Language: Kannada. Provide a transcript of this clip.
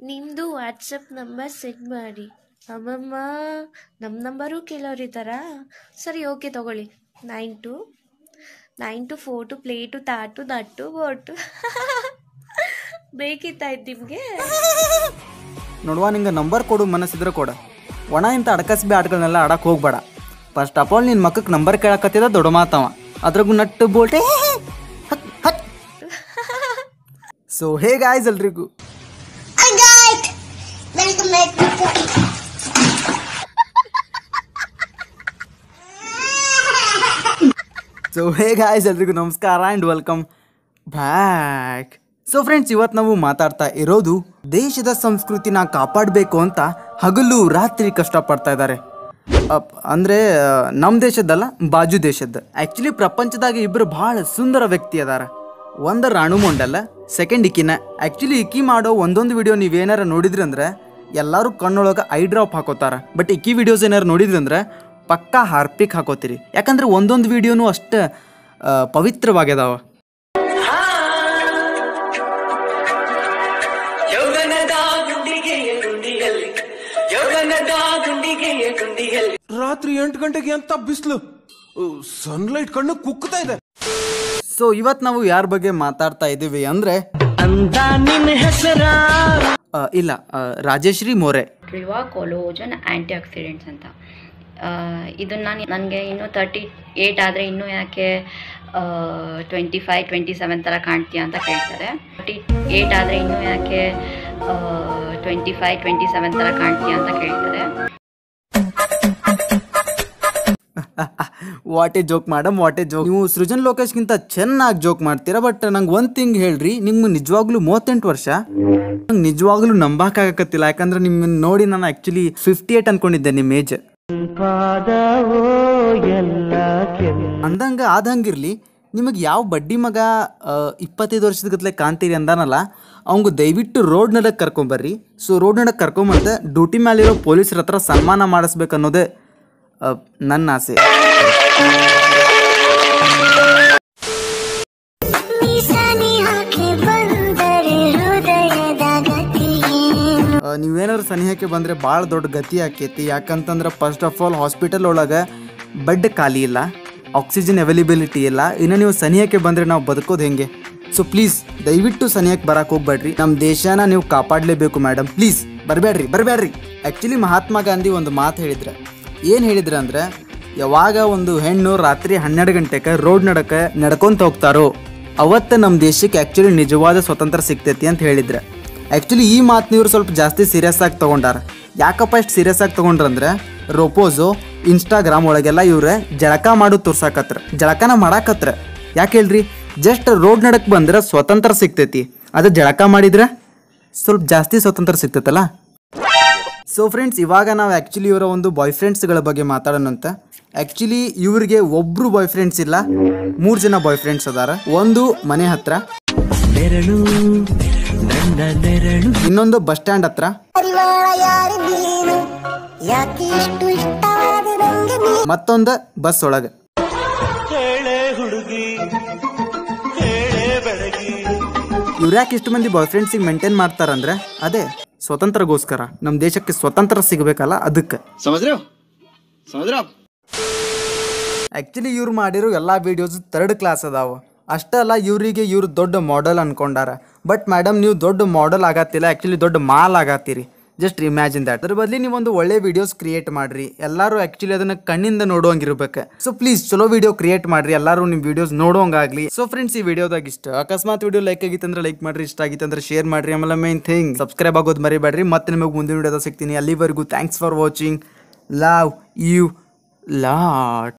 ನಿಮ್ಮದು ವಾಟ್ಸಪ್ ನಂಬರ್ ಸೆಂಡ್ ಮಾಡಿ ಅಮ್ಮಮ್ಮ ನಮ್ಮ ನಂಬರು ಕೇಳೋರಿದ್ದಾರಾ ಸರಿ ಓಕೆ ತಗೊಳ್ಳಿ nine two nine two four two plate ತಾಟು ದಟ್ಟು ಬೋಟು ಬೇಕಿತ್ತಾಯ್ತು ನಿಮಗೆ ನೋಡುವ ನಿಂಗೆ ನಂಬರ್ ಕೊಡು ಮನಸ್ಸಿದ್ರೆ ಕೊಡ ಒಣ ಇಂಥ ಅಡಕಸ್ಬಿ ಆಟಗಳನ್ನೆಲ್ಲ ಆಡಕ್ಕೆ ಹೋಗ್ಬೇಡ ಫಸ್ಟ್ ಆಫ್ ಆಲ್ ನಿನ್ನ ಮಕ್ಕಕ್ಕೆ ನಂಬರ್ ಕೇಳಕತ್ತಿದ ದೊಡ್ಡ ಮಾತವ ಅದ್ರಾಗೂ ನಟ್ಟು ಬೋಲ್ಟೆ ಸೊ ಹೇ ಗಾಯ್ಸ್ ಎಲ್ರಿಗೂ Alright, welcome back to Poppy. So hey guys ಎಲ್ರಿಗೂ ನಮಸ್ಕಾರ and welcome back so friends ಇವತ್ತು ನಾವು ಮಾತಾಡ್ತಾ ಇರೋದು ದೇಶದ ಸಂಸ್ಕೃತಿನ ಕಾಪಾಡಬೇಕು ಅಂತ ಹಗಲು ರಾತ್ರಿ ಕಷ್ಟಪಡ್ತಾ ಇದ್ದಾರೆ ಅಪ್ ಅಂದರೆ ನಮ್ಮ ದೇಶದ್ದಲ್ಲ ಬಾಜು ದೇಶದ್ದು ಆ್ಯಕ್ಚುಲಿ ಪ್ರಪಂಚದಾಗ ಇಬ್ಬರು ಭಾಳ ಸುಂದರ ವ್ಯಕ್ತಿ ಅದಾರ ಒಂದು ರಾಣು ಮೊಂಡಲ್ಲ ಸೆಕೆಂಡ್ ಇಕ್ಕಿನ ಆ್ಯಕ್ಚುಲಿ ಇಕ್ಕಿ ಮಾಡೋ ಒಂದೊಂದು ವಿಡಿಯೋ ನೀವೇನಾರ ನೋಡಿದ್ರಿ ಅಂದ್ರೆ ಎಲ್ಲರೂ ಕಣ್ಣೊಳಗೆ ಐ ಡ್ರಾಪ್ ಹಾಕೋತಾರ ಬಟ್ ಇಕ್ಕಿ ವಿಡಿಯೋಸ್ ಏನಾರು ನೋಡಿದ್ರಿ ಅಂದ್ರೆ ಪಕ್ಕಾ ಹಾರ್ಪಿಕ್ ಹಾಕೋತೀರಿ ಯಾಕಂದ್ರೆ ಒಂದೊಂದು ವಿಡಿಯೋನು ಅಷ್ಟು ಪವಿತ್ರವಾಗ್ಯದಾವ ಯೌವನದ ಗುಂಡಿಗೆಯ ಗುಂಡಿಯಲ್ಲಿ ಯೌವನದ ಗುಂಡಿಗೆಯ ಗುಂಡಿಯಲ್ಲಿ ರಾತ್ರಿ ಎಂಟು ಗಂಟೆಗೆ ಅಂತ ಬಿಸಿಲು ಸನ್ಲೈಟ್ ಕಣ್ಣು ಕುಕ್ತಾ ಇದೆ ಸೊ ಇವತ್ತು ನಾವು ಯಾರ ಬಗ್ಗೆ ಮಾತಾಡ್ತಾ ಇದ್ದೀವಿ ಅಂದರೆ ಅಂತ ನಿನ್ನ ಹೆಸರ ಇಲ್ಲ ಆ, ರಾಜಶ್ರೀ ಮೋರೆ ರಿವಾ ಕೊಲೋಜನ್ ಆ್ಯಂಟಿ ಆಕ್ಸಿಡೆಂಟ್ಸ್ ಅಂತ ಇದನ್ನು ನಾನು ನನಗೆ ಇನ್ನೂ ತರ್ಟಿ ಏಯ್ಟ್ ಆದರೆ ಇನ್ನೂ ಯಾಕೆ ಟ್ವೆಂಟಿ ಫೈವ್ ಟ್ವೆಂಟಿ ಸೆವೆನ್ ಥರ ಕಾಣ್ತೀಯ ಅಂತ ಕೇಳ್ತಾರೆ ತರ್ಟಿ ಏಯ್ಟ್ ಆದರೆ ಇನ್ನೂ ಯಾಕೆ ಟ್ವೆಂಟಿ ಫೈವ್ ಟ್ವೆಂಟಿ ಸೆವೆನ್ ಥರ ಕಾಣ್ತೀಯ ಅಂತ ಕೇಳ್ತಾರೆ what a joke madam what a joke ನೀವು ಸೃಜನ್ ಲೋಕೇಶ್ಗಿಂತ ಚೆನ್ನಾಗಿ ಜೋಕ್ ಮಾಡ್ತೀರಾ ಬಟ್ ನಂಗೆ ಒಂದು ಥಿಂಗ್ ಹೇಳ್ರಿ ನಿಮ್ಗೆ ನಿಜವಾಗ್ಲೂ ಮೂವತ್ತೆಂಟು ವರ್ಷ ನಂಗೆ ನಿಜವಾಗ್ಲೂ ನಂಬಕ್ಕಾಗಕತ್ತಿಲ್ಲ ಯಾಕಂದ್ರೆ ನಿಮ್ಮನ್ನ ನೋಡಿ ನಾನು ಆ್ಯಕ್ಚುಲಿ ಫಿಫ್ಟಿ ಏಟ್ ಅನ್ಕೊಂಡಿದ್ದೆ ನಿಮ್ಮ ಏಜ್ ಅಂದಂಗ ಆದಂಗಿರ್ಲಿ ನಿಮಗೆ ಯಾವ ಬಡ್ಡಿ ಮಗ ಆ, ಇಪ್ಪತ್ತೈದು ವರ್ಷದ ಗತ್ಲೆ ಕಾಣ್ತೀರಿ ಅಂದಾನಲ್ಲ ಅವಂಗ ದಯವಿಟ್ಟು ರೋಡ್ ನಡಕ್ಕೆ ಕರ್ಕೊಂಬರ್ರಿ ಸೊ ರೋಡ್ ನಡಕ್ಕೆ ಕರ್ಕೊಂಬಂತ ಡ್ಯೂಟಿ ಮೇಲಿರೋ ಪೊಲೀಸರ ಹತ್ರ ಸನ್ಮಾನ ಮಾಡಿಸ್ಬೇಕು ಅನ್ನೋದೇ ಆ, ನನ್ನ ಆಸೆ ಮೀಸನಿ ಹಾಕಿ ಬಂದರೆ ಹೃದಯದ ಗತಿಯೇನು ಆ, ನೀವೇನಾದ್ರು ಸನಿಹಕ್ಕೆ ಬಂದರೆ ಭಾಳ ದೊಡ್ಡ ಗತಿ ಆಕೈತಿ ಯಾಕಂತಂದ್ರೆ ಫಸ್ಟ್ ಆಫ್ ಆಲ್ ಹಾಸ್ಪಿಟಲ್ ಒಳಗೆ ಬೆಡ್ ಖಾಲಿ ಇಲ್ಲ ಆಕ್ಸಿಜನ್ ಅವೈಲಿಬಿಲಿಟಿ ಇಲ್ಲ ಇನ್ನು ನೀವು ಸನಿಹಕ್ಕೆ ಬಂದರೆ ನಾವು ಬದುಕೋದು ಹೆಂಗೆ ಸೊ ಪ್ಲೀಸ್ ದಯವಿಟ್ಟು ಸನಿಹಕ್ಕೆ ಬರಕ್ಕೆ ಹೋಗ್ಬೇಡ್ರಿ ನಮ್ಮ ದೇಶನ ನೀವು ಕಾಪಾಡಲೇಬೇಕು ಮೇಡಮ್ ಪ್ಲೀಸ್ ಬರಬೇಡ್ರಿ ಬರಬೇಡ್ರಿ ಆ್ಯಕ್ಚುಲಿ ಮಹಾತ್ಮ ಗಾಂಧಿ ಒಂದು ಮಾತು ಹೇಳಿದ್ರೆ ಏನು ಹೇಳಿದ್ರೆ ಅಂದ್ರೆ ಯಾವಾಗ ಒಂದು ಹೆಣ್ಣು ರಾತ್ರಿ ಹನ್ನೆರಡು ಗಂಟೆಗೆ ರೋಡ್ ನಡಕ್ಕೆ ನಡ್ಕೊಂತ ಹೋಗ್ತಾರೋ ಅವತ್ತು ನಮ್ಮ ದೇಶಕ್ಕೆ ಆ್ಯಕ್ಚುಲಿ ನಿಜವಾದ ಸ್ವತಂತ್ರ ಸಿಗ್ತೈತಿ ಅಂತ ಹೇಳಿದ್ರೆ ಆ್ಯಕ್ಚುಲಿ ಈ ಮಾತನ್ನ ಇವ್ರು ಸ್ವಲ್ಪ ಜಾಸ್ತಿ ಸೀರಿಯಸ್ ಆಗಿ ತೊಗೊಂಡಾರ ಯಾಕಪ್ಪ ಇಷ್ಟು ಸೀರಿಯಸ್ ಆಗಿ ತೊಗೊಂಡ್ರಂದ್ರೆ ರೋಪೋಸು ಇನ್ಸ್ಟಾಗ್ರಾಮ್ ಒಳಗೆಲ್ಲ ಇವ್ರೆ ಜಳಕ ಮಾಡು ತೋರ್ಸಾಕತ್ರ ಜಳಕನ ಮಾಡಾಕತ್ರ ಯಾಕೆ ಹೇಳ್ರಿ ಜಸ್ಟ್ ರೋಡ್ ನಡಕ್ ಬಂದ್ರೆ ಸ್ವತಂತ್ರ ಸಿಗ್ತೈತಿ ಅದು ಜಳಕ ಮಾಡಿದ್ರೆ ಸ್ವಲ್ಪ ಜಾಸ್ತಿ ಸ್ವತಂತ್ರ ಸಿಗ್ತೈತಲ್ಲ ಸೊ ಫ್ರೆಂಡ್ಸ್ ಇವಾಗ ನಾವು ಆ್ಯಕ್ಚುಲಿ ಇವರ ಒಂದು ಬಾಯ್ ಫ್ರೆಂಡ್ಸ್ಗಳ ಬಗ್ಗೆ ಮಾತಾಡೋಣಂತ ಆ್ಯಕ್ಚುಲಿ ಇವ್ರಿಗೆ ಒಬ್ರು ಬಾಯ್ ಫ್ರೆಂಡ್ಸ್ ಇಲ್ಲ ಮೂರು ಜನ ಬಾಯ್ ಫ್ರೆಂಡ್ಸ್ ಅದಾರ ಒಂದು ಮನೆ ಹತ್ರ ನೆರಳು ನನ್ನ ನೆರಳು ಇನ್ನೊಂದು ಬಸ್ ಸ್ಟ್ಯಾಂಡ್ ಹತ್ರ ಪರಿವಾರ ಯಾರು ನೀನು ಯಾಕೆ ಇಷ್ಟು ಇಷ್ಟವಾದ ನಂಗೆ ನೀ ಮತ್ತೊಂದು ಬಸ್ ಒಳಗೆ ಹೇಳೆ ಹುಡುಗಿ ಹೇಳೆ ಬೆಳಗಿ ಇವ್ರು ಯಾಕೆ ಇಷ್ಟು ಮಂದಿ ಬಾಯ್ ಫ್ರೆಂಡ್ಸಿಗೆ ಮೇಂಟೈನ್ ಮಾಡ್ತಾರಂದ್ರೆ ಅದೇ ಸ್ವತಂತ್ರಗೋಸ್ಕರ ನಮ್ಮ ದೇಶಕ್ಕೆ ಸ್ವತಂತ್ರ ಸಿಗಬೇಕಲ್ಲ ಅದಕ್ಕೆ ಆ್ಯಕ್ಚುಲಿ ಇವ್ರು ಮಾಡಿರೋ ಎಲ್ಲ ವೀಡಿಯೋಸ್ ಥರ್ಡ್ ಕ್ಲಾಸ್ ಅದಾವ ಅಷ್ಟೇ ಅಲ್ಲ ಇವರಿಗೆ ಇವ್ರು ದೊಡ್ಡ ಮಾಡೆಲ್ ಅನ್ಕೊಂಡಾರ ಬಟ್ ಮೇಡಮ್ ನೀವು ದೊಡ್ಡ ಮಾಡೆಲ್ ಆಗತ್ತಿಲ್ಲ ಆ್ಯಕ್ಚುಲಿ ದೊಡ್ಡ ಮಾಲ್ ಆಗತ್ತೀರಿ ಜಸ್ಟ್ ಇಮ್ಯಾಜಿನ್ ದ್ಯಾಟ್ ಅದ್ರ ಬದಲಿ ನೀವು ಒಂದು ಒಳ್ಳೆ ವಿಡಿಯೋಸ್ ಕ್ರಿಯೇಟ್ ಮಾಡ್ರಿ ಎಲ್ಲರೂ ಆ್ಯಕ್ಚುಲಿ ಅದನ್ನ ಕಣ್ಣಿಂದ ನೋಡುವಂಗಿರ್ಬೇಕು ಸೊ ಪ್ಲೀಸ್ ಚಲೋ ವಿಡಿಯೋ ಕ್ರಿಯೇಟ್ ಮಾಡ್ರಿ ಎಲ್ಲರೂ ನಿಮ್ಮ ವಿಡಿಯೋಸ್ ನೋಡುವಂಗಾಗ್ಲಿ ಸೊ ಫ್ರೆಂಡ್ಸ್ ಈ ವಿಡಿಯೋದಾಗ ಇಷ್ಟ ಅಕಸ್ಮಾತ್ ವಿಡಿಯೋ ಲೈಕ್ ಆಗಿತ್ತಂದ್ರೆ ಲೈಕ್ ಮಾಡ್ರಿ ಇಷ್ಟ ಆಗಿತ್ತಂದ್ರೆ ಶೇರ್ ಮಾಡ್ರಿ ಆಮೇಲೆ ಮೇನ್ ಥಿಂಗ್ ಸಬ್ಸ್ಕ್ರೈಬ್ ಆಗೋದು ಮರಿಬೇಡ್ರಿ ಮತ್ತೆ ನಿಮಗೆ ಮುಂದಿನ ವಿಡಿಯೋದಾಗ ಸಿಗ್ತೀನಿ ಅಲ್ಲಿವರೆಗೂ thanks for watching love you lot